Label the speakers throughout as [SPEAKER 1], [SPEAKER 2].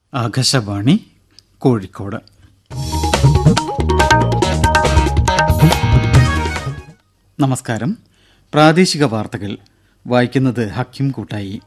[SPEAKER 1] ആകാശവാണി കോഴിക്കോട് നമസ്കാരം പ്രാദേശിക വാർത്തകൾ വായിക്കുന്നത് ഹക്കിം കൂട്ടായി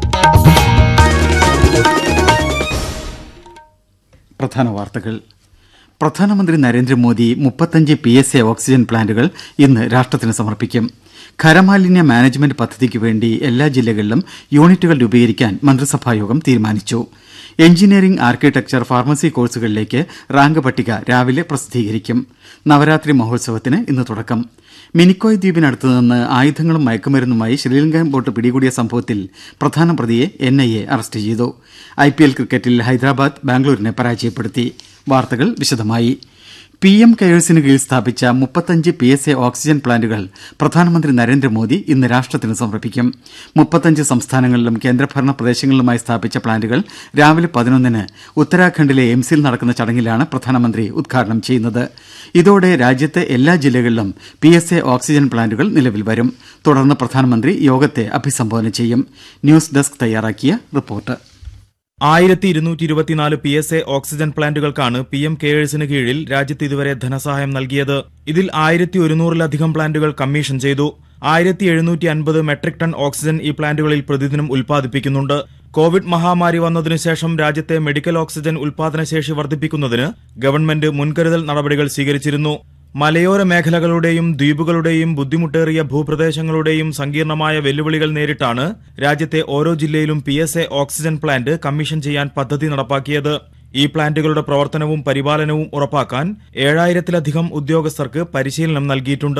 [SPEAKER 1] പ്രധാന വാർത്തകൾ പ്രധാനമന്ത്രി നരേന്ദ്രമോദി മുപ്പത്തഞ്ച് പി എസ് എ ഓക്സിജൻ പ്ലാന്റുകൾ ഇന്ന് രാഷ്ട്രത്തിന് സമർപ്പിക്കും ഖരമാലിന്യ മാനേജ്മെന്റ് പദ്ധതിക്ക് വേണ്ടി എല്ലാ ജില്ലകളിലും യൂണിറ്റുകൾ രൂപീകരിക്കാൻ മന്ത്രിസഭായോഗം തീരുമാനിച്ചു എഞ്ചിനീയറിംഗ് ആർക്കിടെക്ചർ ഫാർമസി കോഴ്സുകളിലേക്ക് റാങ്ക് പട്ടിക രാവിലെ പ്രസിദ്ധീകരിക്കും നവരാത്രി മഹോത്സവത്തിന് ഇന്ന് തുടക്കം മിനിക്കോയ് ദ്വീപിനടുത്തു നിന്ന് ആയുധങ്ങളും മയക്കുമരുന്നുമായി ശ്രീലങ്കൻ ബോട്ട് പിടികൂടിയ സംഭവത്തിൽ പ്രധാന പ്രതിയെ എൻ ഐ എ അറസ്റ്റ് ചെയ്തു ഐ പി എൽ ക്രിക്കറ്റിൽ ഹൈദരാബാദ് ബാംഗ്ലൂരിനെ പരാജയപ്പെടുത്തി വാർത്തകൾ വിശദമായി പി എം കെയേഴ്സിന് കീഴിൽ സ്ഥാപിച്ച മുപ്പത്തഞ്ച് പി എസ് എ ഓക്സിജൻ പ്ലാന്റുകൾ പ്രധാനമന്ത്രി നരേന്ദ്രമോദി ഇന്ന് രാഷ്ട്രത്തിന് സമർപ്പിക്കും മുപ്പത്തഞ്ച് സംസ്ഥാനങ്ങളിലും കേന്ദ്രഭരണ പ്രദേശങ്ങളിലുമായി സ്ഥാപിച്ച പ്ലാന്റുകൾ രാവിലെ പതിനൊന്നിന് ഉത്തരാഖണ്ഡിലെ എയിംസിൽ നടക്കുന്ന ചടങ്ങിലാണ് പ്രധാനമന്ത്രി ഉദ്ഘാടനം ചെയ്യുന്നത് ഇതോടെ രാജ്യത്തെ എല്ലാ ജില്ലകളിലും പി എസ് എ ഓക്സിജൻ പ്ലാന്റുകൾ നിലവിൽ വരും തുടർന്ന് പ്രധാനമന്ത്രി യോഗത്തെ അഭിസംബോധന ചെയ്യും ന്യൂസ് ഡെസ്ക് തയ്യാറാക്കിയ റിപ്പോർട്ട്
[SPEAKER 2] ആയിരത്തി ഇരുന്നൂറ്റി ഇരുപത്തിനാല് പി എസ് എ ഓക്സിജൻ പ്ലാന്റുകൾക്കാണ് പി എം കെയേഴ്സിന് കീഴിൽ രാജ്യത്ത് ഇതുവരെ ധനസഹായം നൽകിയത് ഇതിൽ ആയിരത്തി ഒരുന്നൂറിലധികം പ്ലാന്റുകൾ കമ്മീഷൻ ചെയ്തു ആയിരത്തി എഴുന്നൂറ്റി അൻപത് മെട്രിക് ടൺ ഓക്സിജൻ ഈ പ്ലാന്റുകളിൽ പ്രതിദിനം ഉൽപ്പാദിപ്പിക്കുന്നുണ്ട് കോവിഡ് മഹാമാരി വന്നതിനുശേഷം രാജ്യത്തെ മെഡിക്കൽ ഓക്സിജൻ ഉൽപാദനശേഷി വർദ്ധിപ്പിക്കുന്നതിന് ഗവൺമെന്റ് മുൻകരുതൽ നടപടികൾ സ്വീകരിച്ചിരുന്നു മലയോര മേഖലകളുടെയും ദ്വീപുകളുടെയും ബുദ്ധിമുട്ടേറിയ ഭൂപ്രദേശങ്ങളുടെയും സങ്കീർണമായ വെല്ലുവിളികൾ നേരിട്ടാണ് രാജ്യത്തെ ഓരോ ജില്ലയിലും P S A oxygen plant commission ചെയ്യാൻ പദ്ധതി നടപ്പാക്കിയത് ഈ പ്ലാന്റുകളുടെ പ്രവർത്തനവും പരിപാലനവും ഉറപ്പാക്കാൻ ഏഴായിരത്തിലധികം ഉദ്യോഗസ്ഥർക്ക് പരിശീലനം നൽകിയിട്ടുണ്ട്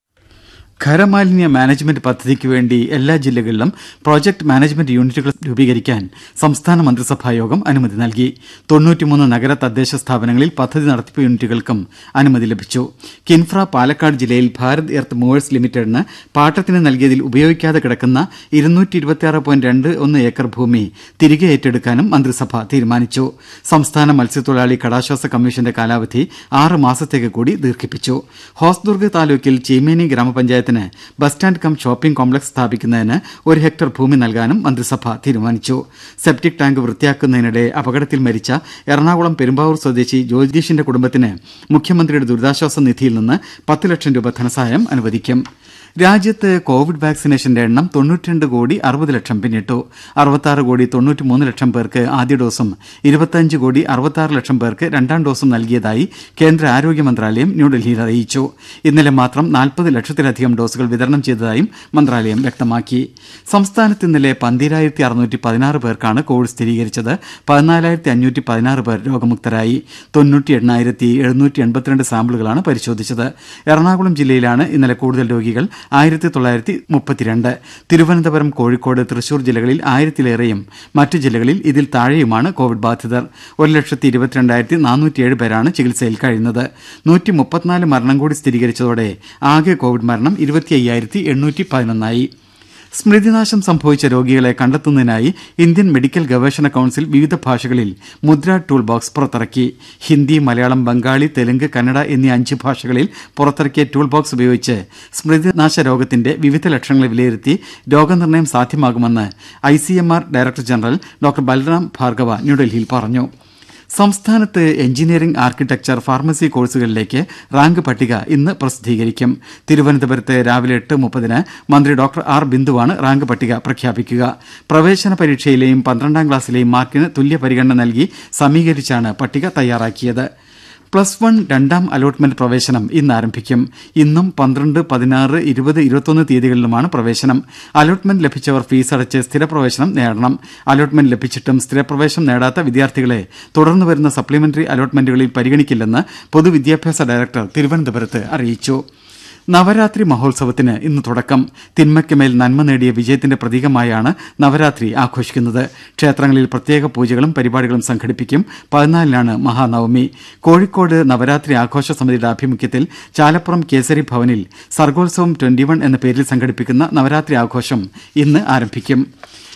[SPEAKER 1] ഖരമാലിന്യ മാനേജ്മെന്റ് പദ്ധതിക്ക് വേണ്ടി എല്ലാ ജില്ലകളിലും പ്രോജക്ട് മാനേജ്മെന്റ് യൂണിറ്റുകൾ രൂപീകരിക്കാൻ സംസ്ഥാന മന്ത്രിസഭായോഗം അനുമതി നൽകി തൊണ്ണൂറ്റിമൂന്ന് നഗര തദ്ദേശ സ്ഥാപനങ്ങളിൽ പദ്ധതി നടത്തിപ്പ് യൂണിറ്റുകൾക്കും അനുമതി ലഭിച്ചു കിൻഫ്ര പാലക്കാട് ജില്ലയിൽ ഭാരത് എർത്ത് മൂവേഴ്സ് ലിമിറ്റഡിന് പാട്ടത്തിന് നൽകിയതിൽ ഉപയോഗിക്കാതെ കിടക്കുന്ന ഇരുന്നൂറ്റി ഇരുപത്തിയാറ് പോയിന്റ് രണ്ട് ഒന്ന് ഏക്കർ ഭൂമി തിരികെ ഏറ്റെടുക്കാനും മന്ത്രിസഭ തീരുമാനിച്ചു സംസ്ഥാന മത്സ്യത്തൊഴിലാളി കടാശ്വാസ കമ്മീഷന്റെ കാലാവധി ആറ് മാസത്തേക്ക് കൂടി ദീർഘിപ്പിച്ചു ഹോസ്ദുർഗ് താലൂക്കിൽ ചീമേനി ഗ്രാമപഞ്ചായത്ത് പഞ്ചായത്തിന് bus stand cum shopping complex സ്ഥാപിക്കുന്നതിന് ഒരു ഹെക്ടർ ഭൂമി നൽകാനും മന്ത്രിസഭ തീരുമാനിച്ചു സെപ്റ്റിക് ടാങ്ക് വൃത്തിയാക്കുന്നതിനിടെ അപകടത്തിൽ മരിച്ച എറണാകുളം പെരുമ്പാവൂർ സ്വദേശി ജ്യോതിഷിന്റെ കുടുംബത്തിന് മുഖ്യമന്ത്രിയുടെ ദുരിതാശ്വാസ നിധിയിൽ നിന്ന് പത്ത് ലക്ഷം രൂപ ധനസഹായം അനുവദിക്കും രാജ്യത്ത് കോവിഡ് വാക്സിനേഷന്റെ എണ്ണം തൊണ്ണൂറ്റിരണ്ട് കോടി അറുപത് ലക്ഷം പിന്നിട്ടു അറുപത്താറ് കോടി തൊണ്ണൂറ്റിമൂന്ന് ലക്ഷം പേർക്ക് ആദ്യ ഡോസും ഇരുപത്തിയഞ്ച് കോടി അറുപത്താറ് ലക്ഷം പേർക്ക് രണ്ടാം ഡോസും നൽകിയതായി കേന്ദ്ര ആരോഗ്യ മന്ത്രാലയം ന്യൂഡൽഹിയിൽ അറിയിച്ചു ഇന്നലെ മാത്രം നാൽപ്പത് ലക്ഷത്തിലധികം ഡോസുകൾ വിതരണം ചെയ്തതായും മന്ത്രാലയം വ്യക്തമാക്കി സംസ്ഥാനത്ത് ഇന്നലെ പന്തിരായിരത്തി അറുന്നൂറ്റി പതിനാറ് പേർക്കാണ് കോവിഡ് സ്ഥിരീകരിച്ചത് പതിനാലായിരത്തി അഞ്ഞൂറ്റി പതിനാറ് പേർ രോഗമുക്തരായി തൊണ്ണൂറ്റി എണ്ണായിരത്തി എഴുന്നൂറ്റി എൺപത്തിരണ്ട് സാമ്പിളുകളാണ് പരിശോധിച്ചത് എറണാകുളം ജില്ലയിലാണ് ഇന്നലെ കൂടുതൽ രോഗികൾ ആയിരത്തി തൊള്ളായിരത്തി മുപ്പത്തിരണ്ട് തിരുവനന്തപുരം കോഴിക്കോട് തൃശൂർ ജില്ലകളിൽ ആയിരത്തിലേറെയും മറ്റു ജില്ലകളിൽ ഇതിൽ താഴെയുമാണ് കോവിഡ് ബാധിതർ ഒരു ലക്ഷത്തി ഇരുപത്തിരണ്ടായിരത്തി നാനൂറ്റിയേഴ് പേരാണ് ചികിത്സയിൽ കഴിയുന്നത് നൂറ്റി മുപ്പത്തിനാല് മരണം കൂടി സ്ഥിരീകരിച്ചതോടെ ആകെ കോവിഡ് മരണം ഇരുപത്തി അയ്യായിരത്തി എണ്ണൂറ്റി പതിനൊന്നായി സ്മൃതിനാശം സംഭവിച്ച രോഗികളെ കണ്ടെത്തുന്നതിനായി ഇന്ത്യൻ മെഡിക്കൽ ഗവേഷണ കൌൺസിൽ വിവിധ ഭാഷകളിൽ മുദ്ര ടൂൾ ബോക്സ് പുറത്തിറക്കി ഹിന്ദി മലയാളം ബംഗാളി തെലുങ്ക് കന്നഡ എന്നീ അഞ്ച് ഭാഷകളിൽ പുറത്തിറക്കിയ ടൂൾ ബോക്സ് ഉപയോഗിച്ച് സ്മൃതിനാശ രോഗത്തിന്റെ വിവിധ ലക്ഷണങ്ങൾ വിലയിരുത്തി രോഗനിർണയം സാധ്യമാകുമെന്ന് I director general doctor Balram Bhargava ന്യൂഡൽഹിയിൽ പറഞ്ഞു സംസ്ഥാനത്ത് എഞ്ചിനീയറിംഗ് ആർക്കിടെക്ചർ ഫാർമസി കോഴ്സുകളിലേക്ക് റാങ്ക് പട്ടിക ഇന്ന് പ്രസിദ്ധീകരിക്കും തിരുവനന്തപുരത്ത് രാവിലെ എട്ട് മുപ്പതിന് മന്ത്രി ഡോക്ടർ ആർ ബിന്ദുവാണ് റാങ്ക് പട്ടിക പ്രഖ്യാപിക്കുക പ്രവേശന പരീക്ഷയിലെയും പന്ത്രണ്ടാം ക്ലാസ്സിലെയും മാർക്കിന് തുല്യ പരിഗണന നൽകി സമീകരിച്ചാണ് പട്ടിക തയ്യാറാക്കിയത് പ്ലസ് വൺ രണ്ടാം അലോട്ട്മെന്റ് പ്രവേശനം ഇന്ന് ആരംഭിക്കും ഇന്നും പന്ത്രണ്ട് പതിനാറ് ഇരുപത് ഇരുപത്തൊന്ന് തീയതികളിലുമാണ് പ്രവേശനം അലോട്ട്മെന്റ് ലഭിച്ചവർ ഫീസ് അടച്ച് സ്ഥിരപ്രവേശനം നേടണം അലോട്ട്മെന്റ് ലഭിച്ചിട്ടും സ്ഥിരപ്രവേശനം നേടാത്ത വിദ്യാർത്ഥികളെ തുടർന്ന് വരുന്ന സപ്ലിമെന്ററി അലോട്ട്മെന്റുകളിൽ പരിഗണിക്കില്ലെന്ന് പൊതുവിദ്യാഭ്യാസ ഡയറക്ടർ തിരുവനന്തപുരത്ത് അറിയിച്ചു നവരാത്രി മഹോത്സവത്തിന് ഇന്ന് തുടക്കം തിന്മയ്ക്കുമേൽ നന്മ നേടിയ വിജയത്തിന്റെ പ്രതീകമായാണ് നവരാത്രി ആഘോഷിക്കുന്നത് ക്ഷേത്രങ്ങളിൽ പ്രത്യേക പൂജകളും പരിപാടികളും സംഘടിപ്പിക്കും പതിനാലിനാണ് മഹാനവമി കോഴിക്കോട് നവരാത്രി ആഘോഷ സമിതിയുടെ ആഭിമുഖ്യത്തിൽ ചാലപ്പുറം കേസരി ഭവനിൽ സർഗോത്സവം ട്വന്റി വൺ എന്ന പേരിൽ സംഘടിപ്പിക്കുന്ന നവരാത്രി ആഘോഷം ഇന്ന് ആരംഭിക്കും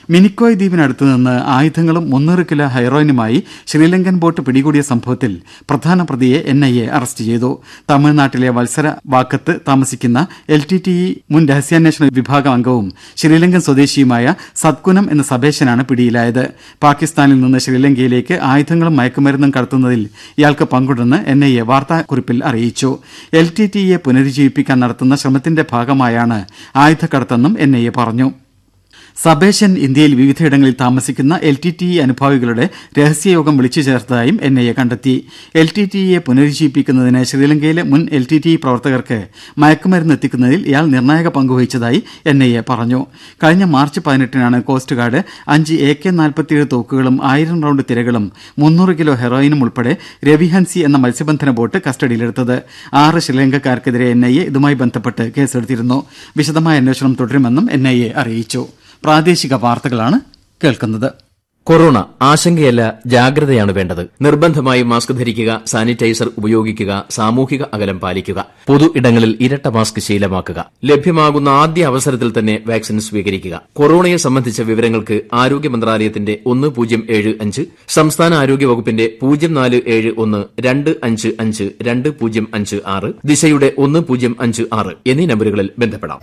[SPEAKER 1] മിനിക്കോയ് ദ്വീപിനടുത്ത് നിന്ന് ആയുധങ്ങളും മുന്നൂറ് കിലോ ഹെറോയിനുമായി ശ്രീലങ്കൻ ബോട്ട് പിടികൂടിയ സംഭവത്തിൽ പ്രധാന പ്രതിയെ എൻ ഐ എ അറസ്റ്റ് ചെയ്തു തമിഴ്നാട്ടിലെ വത്സര വാക്കത്ത് താമസിക്കുന്ന എൽ ടി ടി ഇ മുൻ രഹസ്യാന്വേഷണ വിഭാഗം അംഗവും ശ്രീലങ്കൻ സ്വദേശിയുമായ സദ്കുനം എന്ന സബേശനാണ് പിടിയിലായത് പാകിസ്ഥാനിൽ നിന്ന് ശ്രീലങ്കയിലേക്ക് ആയുധങ്ങളും മയക്കുമരുന്നും കടത്തുന്നതിൽ ഇയാൾക്ക് പങ്കുണ്ടെന്ന് എൻ ഐ എ വാർത്താക്കുറിപ്പിൽ അറിയിച്ചു എൽ ടി ടി ഇയെ പുനരുജ്ജീവിപ്പിക്കാൻ നടത്തുന്ന ശ്രമത്തിന്റെ ഭാഗമായാണ് ആയുധക്കടത്തെന്നും എൻ ഐ എ പറഞ്ഞു സബേഷൻ ഇന്ത്യയിൽ വിവിധയിടങ്ങളിൽ താമസിക്കുന്ന എൽ ടി ടി ഇ അനുഭാവികളുടെ രഹസ്യയോഗം വിളിച്ചു ചേർത്തതായും എൻ ഐ എ കണ്ടെത്തി എൽ ടി ടി ഇയെ പുനരുജ്ജീവിപ്പിക്കുന്നതിന് ശ്രീലങ്കയിലെ മുൻ എൽ ടി ടി ഇ പ്രവർത്തകർക്ക് മയക്കുമരുന്ന് എത്തിക്കുന്നതിൽ ഇയാൾ നിർണായക പങ്കുവഹിച്ചതായി എൻ ഐ എ പറഞ്ഞു കഴിഞ്ഞ മാർച്ച് പതിനെട്ടിനാണ് കോസ്റ്റ് ഗാർഡ് അഞ്ച് എ കെ നാൽപ്പത്തിയേഴ് തോക്കുകളും ആയിരം റൌണ്ട് തിരകളും മുന്നൂറ് കിലോ ഹെറോയിനും ഉൾപ്പെടെ രവിഹൻസി എന്ന മത്സ്യബന്ധന ബോട്ട് കസ്റ്റഡിയിലെടുത്തത് ആറ് ശ്രീലങ്കക്കാർക്കെതിരെ എൻ ഐ എ ഇതുമായി ബന്ധപ്പെട്ട് കേസെടുത്തിരുന്നു വിശദമായ അന്വേഷണം തുടരുമെന്നും എൻ ഐ എ അറിയിച്ചു പ്രാദേശിക വാർത്തകളാണ് കേൾക്കുന്നത്
[SPEAKER 3] കൊറോണ ആശങ്കയല്ല ജാഗ്രതയാണ് വേണ്ടത് നിർബന്ധമായും മാസ്ക് ധരിക്കുക സാനിറ്റൈസർ ഉപയോഗിക്കുക സാമൂഹിക അകലം പാലിക്കുക പൊതു ഇടങ്ങളിൽ ഇരട്ട മാസ്ക് ശീലമാക്കുക ലഭ്യമാകുന്ന ആദ്യ അവസരത്തിൽ തന്നെ വാക്സിൻ സ്വീകരിക്കുക കൊറോണയെ സംബന്ധിച്ച വിവരങ്ങൾക്ക് ആരോഗ്യ മന്ത്രാലയത്തിന്റെ ഒന്ന് പൂജ്യം ഏഴ് അഞ്ച് സംസ്ഥാന ആരോഗ്യ വകുപ്പിന്റെ പൂജ്യം നാല് ഏഴ് ഒന്ന് രണ്ട് അഞ്ച് അഞ്ച് രണ്ട് പൂജ്യം അഞ്ച് ആറ് ദിശയുടെ ഒന്ന് പൂജ്യം അഞ്ച് ആറ് എന്നീ നമ്പറുകളിൽ ബന്ധപ്പെടാം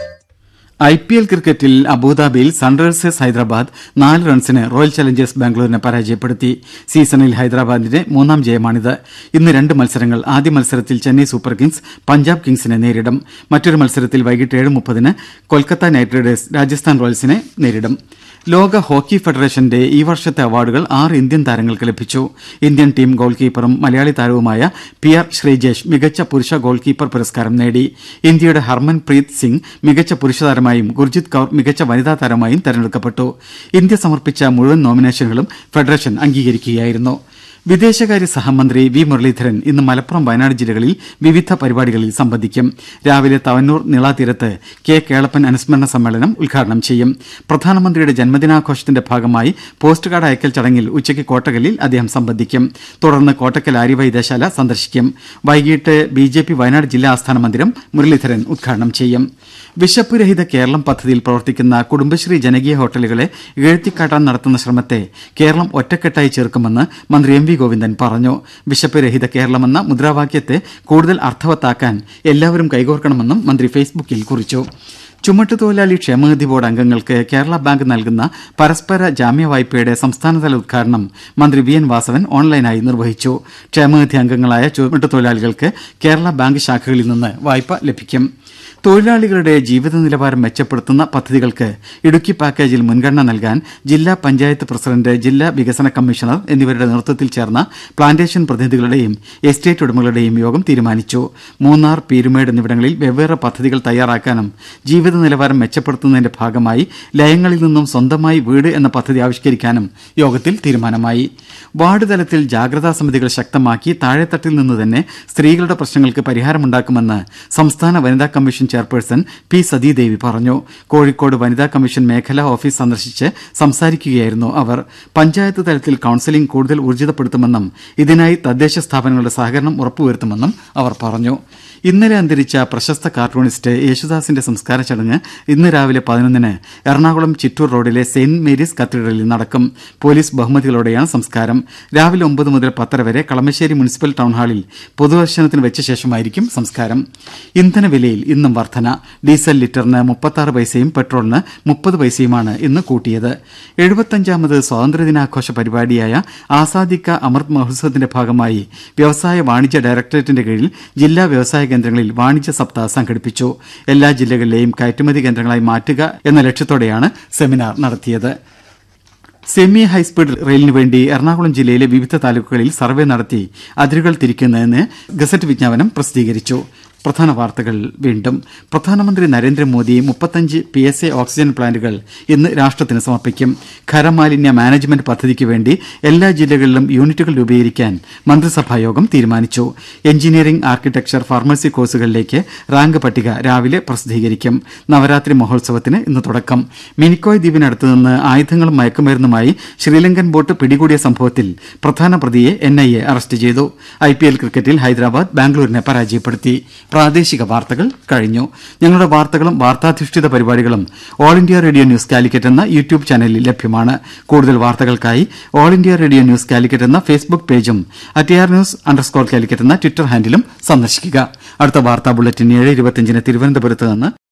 [SPEAKER 1] ഐ പി എൽ ക്രിക്കറ്റിൽ അബുദാബിയിൽ സൺറൈസേഴ്സ് ഹൈദരാബാദ് നാല് റൺസിന് റോയൽ ചലഞ്ചേഴ്സ് ബാംഗ്ലൂരിനെ പരാജയപ്പെടുത്തി സീസണിൽ ഹൈദരാബാദിന്റെ മൂന്നാം ജയമാണിത് ഇന്ന് രണ്ട് മത്സരങ്ങൾ ആദ്യ മത്സരത്തിൽ ചെന്നൈ സൂപ്പർ കിങ്സ് പഞ്ചാബ് കിങ്സിനെ നേരിടും മറ്റൊരു മത്സരത്തിൽ വൈകിട്ട് ഏഴ് മുപ്പതിന് കൊൽക്കത്ത നൈറ്റ് റൈഡേഴ്സ് രാജസ്ഥാൻ റോയൽസിനെ നേരിടും ലോക ഹോക്കി ഫെഡറേഷന്റെ ഈ വർഷത്തെ അവാർഡുകൾ ആറ് ഇന്ത്യൻ താരങ്ങൾക്ക് ലഭിച്ചു ഇന്ത്യൻ ടീം ഗോൾ കീപ്പറും മലയാളി താരവുമായ പി ആർ ശ്രീജേഷ് മികച്ച പുരുഷ ഗോൾ കീപ്പർ പുരസ്കാരം നേടി ഇന്ത്യയുടെ ഹർമൻ പ്രീത് സിംഗ് മികച്ച പുരുഷ താരമായും ഗുർജിത് കൌർ മികച്ച വനിതാ താരമായും തെരഞ്ഞെടുക്കപ്പെട്ടു ഇന്ത്യ സമർപ്പിച്ച മുഴുവൻ നോമിനേഷനുകളും ഫെഡറേഷൻ അംഗീകരിക്കുകയായിരുന്നു വിദേശകാര്യ സഹമന്ത്രി വി മുരളീധരൻ ഇന്ന് മലപ്പുറം വയനാട് ജില്ലകളിൽ വിവിധ പരിപാടികളിൽ സംബന്ധിക്കും രാവിലെ തവന്നൂർ നിളാതീരത്ത് കെ കേളപ്പൻ അനുസ്മരണ സമ്മേളനം ഉദ്ഘാടനം ചെയ്യും പ്രധാനമന്ത്രിയുടെ ജന്മദിനാഘോഷത്തിന്റെ ഭാഗമായി പോസ്റ്റ് കാർഡ് അയക്കൽ ചടങ്ങിൽ ഉച്ചയ്ക്ക് കോട്ടകലിൽ അദ്ദേഹം സംബന്ധിക്കും തുടർന്ന് കോട്ടക്കൽ ആര്യവൈദ്യശാല സന്ദർശിക്കും വൈകിട്ട് ബി ജെ പി വയനാട് ജില്ലാ ആസ്ഥാന മന്ദിരം മുരളീധരൻ ഉദ്ഘാടനം ചെയ്യും വിശപ്പ് രഹിത കേരളം പദ്ധതിയിൽ പ്രവർത്തിക്കുന്ന കുടുംബശ്രീ ജനകീയ ഹോട്ടലുകളെ ഇഴത്തിക്കാട്ടാൻ നടത്തുന്ന ശ്രമത്തെ കേരളം ഒറ്റക്കെട്ടായി ചേർക്കുമെന്ന് മന്ത്രി എം വി ഗോവിന്ദൻ പറഞ്ഞു വിശപ്പ് രഹിത കേരളമെന്ന മുദ്രാവാക്യത്തെ കൂടുതൽ അർത്ഥവത്താക്കാൻ എല്ലാവരും കൈകോർക്കണമെന്നും മന്ത്രി ഫേസ്ബുക്കിൽ കുറിച്ചു ചുമട്ടുതൊഴിലാളി ക്ഷേമനിധി ബോർഡ് അംഗങ്ങൾക്ക് കേരള ബാങ്ക് നൽകുന്ന പരസ്പര ജാമ്യ വായ്പയുടെ സംസ്ഥാനതല ഉദ്ഘാടനം മന്ത്രി വി എൻ വാസവൻ ഓൺലൈനായി നിർവഹിച്ചു ക്ഷേമനിധി അംഗങ്ങളായ ചുമട്ടുതൊഴിലാളികൾക്ക് കേരള ബാങ്ക് ശാഖകളിൽ നിന്ന് വായ്പ ലഭിക്കും തൊഴിലാളികളുടെ ജീവിത നിലവാരം മെച്ചപ്പെടുത്തുന്ന പദ്ധതികൾക്ക് ഇടുക്കി പാക്കേജിൽ മുൻഗണന നൽകാൻ ജില്ലാ പഞ്ചായത്ത് പ്രസിഡന്റ് ജില്ലാ വികസന കമ്മീഷണർ എന്നിവരുടെ നേതൃത്വത്തിൽ ചേർന്ന പ്ലാന്റേഷൻ പ്രതിനിധികളുടെയും എസ്റ്റേറ്റ് ഉടമകളുടെയും യോഗം തീരുമാനിച്ചു മൂന്നാർ പീരുമേട് എന്നിവിടങ്ങളിൽ വെവ്വേറെ പദ്ധതികൾ തയ്യാറാക്കാനും ജീവിത നിലവാരം മെച്ചപ്പെടുത്തുന്നതിന്റെ ഭാഗമായി ലയങ്ങളിൽ നിന്നും സ്വന്തമായി വീട് എന്ന പദ്ധതി ആവിഷ്കരിക്കാനും യോഗത്തിൽ തീരുമാനമായി വാർഡ് തലത്തിൽ ജാഗ്രതാ സമിതികൾ ശക്തമാക്കി താഴെത്തട്ടിൽ നിന്ന് തന്നെ സ്ത്രീകളുടെ പ്രശ്നങ്ങൾക്ക് പരിഹാരമുണ്ടാക്കുമെന്ന് സംസ്ഥാന വനിതാ കമ്മീഷൻ ചെയർപേഴ്സൺ പി സതീദേവി പറഞ്ഞു കോഴിക്കോട് വനിതാ കമ്മീഷൻ മേഖലാ ഓഫീസ് സന്ദർശിച്ച് സംസാരിക്കുകയായിരുന്നു അവർ പഞ്ചായത്ത് തലത്തിൽ കൌൺസിലിംഗ് കൂടുതൽ ഊർജിതപ്പെടുത്തുമെന്നും ഇതിനായി തദ്ദേശ സ്ഥാപനങ്ങളുടെ സഹകരണം ഉറപ്പുവരുത്തുമെന്നും അവർ പറഞ്ഞു ഇന്നലെ അന്തരിച്ച പ്രശസ്ത കാർട്ടൂണിസ്റ്റ് യേശുദാസിന്റെ സംസ്കാര ചടങ്ങ് ഇന്ന് രാവിലെ പതിനൊന്നിന് എറണാകുളം ചിറ്റൂർ റോഡിലെ സെയിന്റ് മേരീസ് കത്തീഡ്രലിൽ നടക്കും പോലീസ് ബഹുമതികളോടെയാണ് സംസ്കാരം രാവിലെ ഒമ്പത് മുതൽ പത്തര വരെ കളമശ്ശേരി മുനിസിപ്പൽ ടൗൺ ഹാളിൽ പൊതുദർശനത്തിന് വെച്ച ശേഷമായിരിക്കും സംസ്കാരം ഇന്ധനവിലയിൽ ഇന്നും വർധന ഡീസൽ ലിറ്ററിന് മുപ്പത്തി പൈസയും പെട്രോളിന് മുപ്പത് പൈസയുമാണ് ഇന്ന് കൂട്ടിയത് എഴുപത്തഞ്ചാമത് സ്വാതന്ത്ര്യദിനാഘോഷ പരിപാടിയായ ആസാദിക്ക അമൃത് മഹോത്സവത്തിന്റെ ഭാഗമായി വ്യവസായ വാണിജ്യ ഡയറക്ടറേറ്റിന്റെ കീഴിൽ ജില്ലാ വ്യവസായ കേന്ദ്രങ്ങളിൽ വാണിജ്യ സപ്താഹ് സംഘടിപ്പിച്ചു എല്ലാ ജില്ലകളിലെയും കയറ്റുമതി കേന്ദ്രങ്ങളായി മാറ്റുക എന്ന ലക്ഷ്യത്തോടെയാണ് സെമിനാർ നടത്തിയത് സെമി ഹൈസ്പീഡ് റെയിലിനു വേണ്ടി എറണാകുളം ജില്ലയിലെ വിവിധ താലൂക്കുകളിൽ സർവേ നടത്തി അതിരുകൾ തിരിക്കുന്നതിന് ഗസറ്റ് വിജ്ഞാപനം പ്രസിദ്ധീകരിച്ചു പ്രധാന വാർത്തകൾ വീണ്ടും പ്രധാനമന്ത്രി നരേന്ദ്രമോദി മുപ്പത്തഞ്ച് പി എസ് എ ഓക്സിജൻ പ്ലാന്റുകൾ ഇന്ന് രാഷ്ട്രത്തിന് സമർപ്പിക്കും ഖരമാലിന്യ മാനേജ്മെന്റ് പദ്ധതിക്ക് വേണ്ടി എല്ലാ ജില്ലകളിലും യൂണിറ്റുകൾ രൂപീകരിക്കാൻ മന്ത്രിസഭായോഗം തീരുമാനിച്ചു എഞ്ചിനീയറിംഗ് ആർക്കിടെക്ചർ ഫാർമസി കോഴ്സുകളിലേക്ക് റാങ്ക് പട്ടിക രാവിലെ പ്രസിദ്ധീകരിക്കും നവരാത്രി മഹോത്സവത്തിന് ഇന്ന് തുടക്കം മിനിക്കോയ് ദ്വീപിനടുത്ത് നിന്ന് ആയുധങ്ങളും മയക്കുമരുന്നുമായി ശ്രീലങ്കൻ ബോട്ട് പിടികൂടിയ സംഭവത്തിൽ പ്രധാന പ്രതിയെ എൻ ഐ എ അറസ്റ്റ് ചെയ്തു ഐ പി എൽ ക്രിക്കറ്റിൽ ഹൈദരാബാദ് ബാംഗ്ലൂരിനെ പരാജയപ്പെടുത്തി പ്രാദേശിക വാർത്തകൾ കഴിഞ്ഞു ഞങ്ങളുടെ വാർത്തകളും വാർത്താധിഷ്ഠിത പരിപാടികളും all India radio news Calicut എന്ന യൂട്യൂബ് ചാനലിൽ ലഭ്യമാണ് കൂടുതൽ വാർത്തകൾക്കായി all India radio news Calicut എന്ന ഫേസ്ബുക്ക് പേജും at air news underscore Calicut എന്ന ട്വിറ്റർ ഹാൻഡിലും സന്ദർശിക്കുക അടുത്ത വാർത്താ ബുള്ളറ്റിൻ ഏഴ് ഇരുപത്തിയഞ്ചിന് തിരുവനന്തപുരത്ത് നിന്ന്